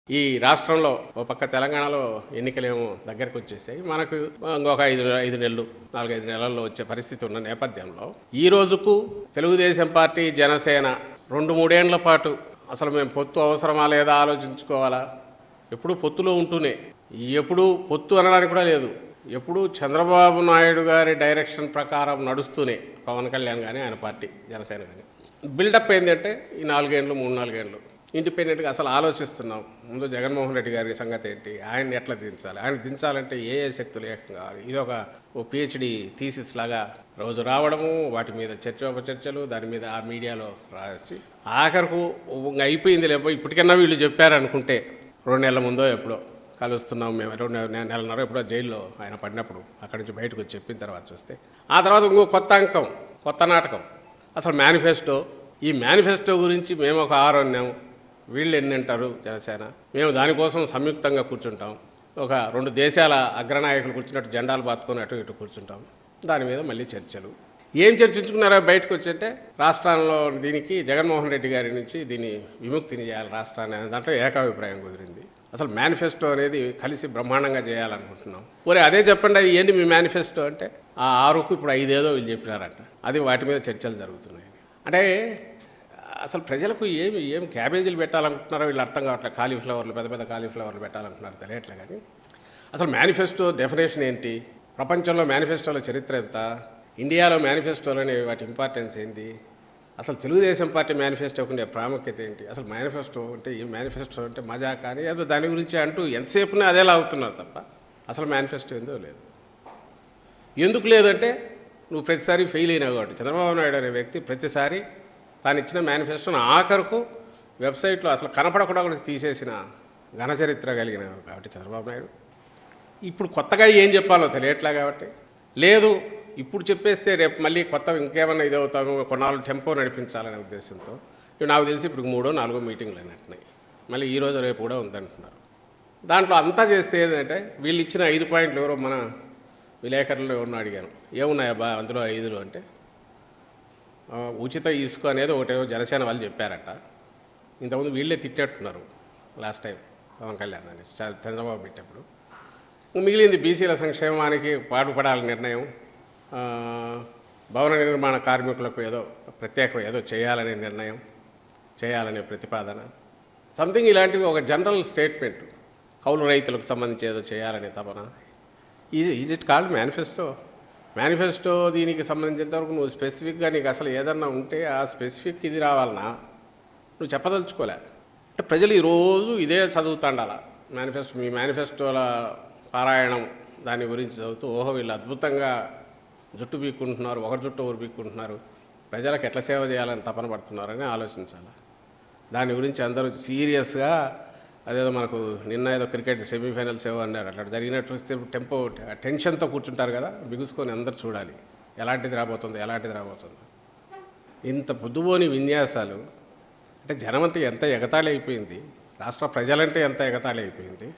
ఈ రాష్ట్రంలో ఓ పక్క తెలంగాణలో ఎన్నికలేమో దగ్గరకు వచ్చేసాయి మనకు ఇంకొక ఐదు ఐదు నెలలు నాలుగైదు నెలల్లో వచ్చే పరిస్థితి ఉన్న నేపథ్యంలో ఈ రోజుకు తెలుగుదేశం పార్టీ జనసేన రెండు మూడేండ్ల పాటు అసలు మేము పొత్తు అవసరమా లేదా ఆలోచించుకోవాలా ఎప్పుడు పొత్తులో ఉంటూనే ఎప్పుడు పొత్తు అనడానికి కూడా లేదు ఎప్పుడు చంద్రబాబు నాయుడు గారి డైరెక్షన్ ప్రకారం నడుస్తూనే పవన్ కళ్యాణ్ కానీ ఆయన పార్టీ జనసేన కానీ బిల్డప్ ఏంటంటే ఈ నాలుగేండ్లు మూడు నాలుగేండ్లు ఇండిపెండెంట్గా అసలు ఆలోచిస్తున్నాం ముందు జగన్మోహన్ రెడ్డి గారి సంగతి ఏంటి ఆయన్ని ఎట్లా దించాలి ఆయన దించాలంటే ఏ ఏ శక్తులు ఏకం కావాలి ఇది ఒక ఓ పిహెచ్డి థీసిస్ లాగా రోజు రావడము వాటి మీద చర్చోపచర్చలు దాని మీద ఆ మీడియాలో రాసి ఆఖరకు ఇంక అయిపోయింది లేకపోతే ఇప్పటికన్నా వీళ్ళు చెప్పారనుకుంటే రెండు నెలల ముందో ఎప్పుడో కలుస్తున్నాం మేము రెండు నె- నెలన్నర ఎప్పుడో జైల్లో ఆయన పడినప్పుడు అక్కడి నుంచి బయటకు వచ్చి చెప్పిన తర్వాత చూస్తే ఆ తర్వాత ఇంకో కొత్త అంకం కొత్త నాటకం అసలు మేనిఫెస్టో ఈ మేనిఫెస్టో గురించి మేము ఒక ఆరు అన్నాము వీళ్ళు ఎన్ని అంటారు జనసేన మేము దానికోసం సంయుక్తంగా కూర్చుంటాం ఒక రెండు దేశాల అగ్రనాయకులు కూర్చున్నట్టు జెండాలు బాతుకొని అటు ఇటు కూర్చుంటాం దాని మీద మళ్ళీ చర్చలు ఏం చర్చించుకున్నారో బయటకు వచ్చంటే రాష్ట్రంలో దీనికి జగన్మోహన్ రెడ్డి గారి నుంచి దీన్ని విముక్తిని చేయాలి రాష్ట్రాన్ని అనే దాంట్లో ఏకాభిప్రాయం కుదిరింది అసలు మేనిఫెస్టో అనేది కలిసి బ్రహ్మాండంగా చేయాలనుకుంటున్నాం ఒరే అదే చెప్పండి అది ఏంది మీ మేనిఫెస్టో అంటే ఆ ఆరుకు ఇప్పుడు ఐదేదో వీళ్ళు చెప్పినారంట అది వాటి మీద చర్చలు జరుగుతున్నాయి అంటే అసలు ప్రజలకు ఏమి ఏం క్యాబేజీలు పెట్టాలనుకుంటున్నారో వీళ్ళు అర్థం కావట్లేదు కాలీఫ్లవర్లు పెద్ద పెద్ద కాలీఫ్లవర్లు పెట్టాలనుకుంటున్నారు తెలియట్లే కానీ అసలు మేనిఫెస్టో డెఫినేషన్ ఏంటి ప్రపంచంలో మేనిఫెస్టోల చరిత్ర ఎంత ఇండియాలో మేనిఫెస్టోలోని వాటి ఇంపార్టెన్స్ ఏంటి అసలు తెలుగుదేశం పార్టీ మేనిఫెస్టోకి ఉండే ప్రాముఖ్యత ఏంటి అసలు మేనిఫెస్టో అంటే ఈ మేనిఫెస్టో అంటే మజా కానీ ఏదో దాని గురించి అంటూ ఎంతసేపునే అదేలా అవుతున్నారు తప్ప అసలు మేనిఫెస్టో ఏందో లేదు ఎందుకు లేదంటే నువ్వు ప్రతిసారి ఫెయిల్ అయినావు కాబట్టి చంద్రబాబు నాయుడు అనే వ్యక్తి ప్రతిసారి తాను ఇచ్చిన మేనిఫెస్టోను ఆఖరుకు వెబ్సైట్లో అసలు కనపడకుండా కూడా తీసేసిన ఘనచరిత్ర కలిగిన కాబట్టి చంద్రబాబు నాయుడు ఇప్పుడు కొత్తగా ఏం చెప్పాలో తెలియట్లే కాబట్టి లేదు ఇప్పుడు చెప్పేస్తే రేపు మళ్ళీ కొత్త ఇంకేమన్నా ఇది అవుతాము కొన్నాళ్ళు టెంపో నడిపించాలనే ఉద్దేశంతో ఇవి నాకు తెలిసి ఇప్పుడు మూడో నాలుగో మీటింగ్లు అయినట్టున్నాయి మళ్ళీ ఈ రోజు రేపు కూడా ఉందంటున్నారు దాంట్లో అంతా చేస్తే ఏంటంటే వీళ్ళు ఇచ్చిన ఐదు పాయింట్లు ఎవరో మన విలేకరులు ఎవరినో అడిగాను ఏమున్నాయబ్బా అందులో ఐదులు అంటే ఆ, ఉచిత ఇసుక అనేది ఒకటేమో జనసేన వాళ్ళు చెప్పారట ఇంతకుముందు వీళ్ళే తిట్టేట్టున్నారు లాస్ట్ టైం పవన్ కళ్యాణ్ అని చ- చంద్రబాబు పెట్టినప్పుడు మిగిలింది బీసీల సంక్షేమానికి పాటుపడాలని నిర్ణయం ఆ, భవన నిర్మాణ కార్మికులకు ఏదో ప్రత్యేక ఏదో చేయాలనే నిర్ణయం చేయాలనే ప్రతిపాదన సంథింగ్ ఇలాంటివి ఒక జనరల్ స్టేట్మెంట్ కౌలు రైతులకు సంబంధించి ఏదో చేయాలనే తపన is is it called manifesto manifesto దీనికి సంబంధించినంత వరకు నువ్వు స్పెసిఫిక్గా నీకు అసలు ఏదన్నా ఉంటే ఆ స్పెసిఫిక్ ఇది రావాలనా నువ్వు చెప్పదలుచుకోలే అంటే ప్రజలు ఈరోజు ఇదే చదువుతాండాల మేనిఫెస్టో మీ మేనిఫెస్టోల పారాయణం దాని గురించి చదువుతూ ఓహో వీళ్ళు అద్భుతంగా జుట్టు పీక్కుంటున్నారు ఒకరి జుట్టు ఒకరు పీక్కుంటున్నారు ప్రజలకు ఎట్లా సేవ చేయాలని తపన పడుతున్నారని ఆలోచించాలి దాని గురించి అందరూ సీరియస్గా అదేదో మనకు నిన్న ఏదో క్రికెట్ సెమీఫైనల్స్ ఏవో అన్నారు అట్లా జరిగినట్టు చూస్తే టెంపో టెన్షన్తో కూర్చుంటారు కదా బిగుసుకొని అందరు చూడాలి ఎలాంటిది రాబోతుంది ఎలాంటిది రాబోతుంది ఇంత పొద్దుబోని విన్యాసాలు అంటే జనం అంటే ఎంత ఎగతాళి అయిపోయింది రాష్ట్ర ప్రజలంటే ఎంత ఎగతాళి అయిపోయింది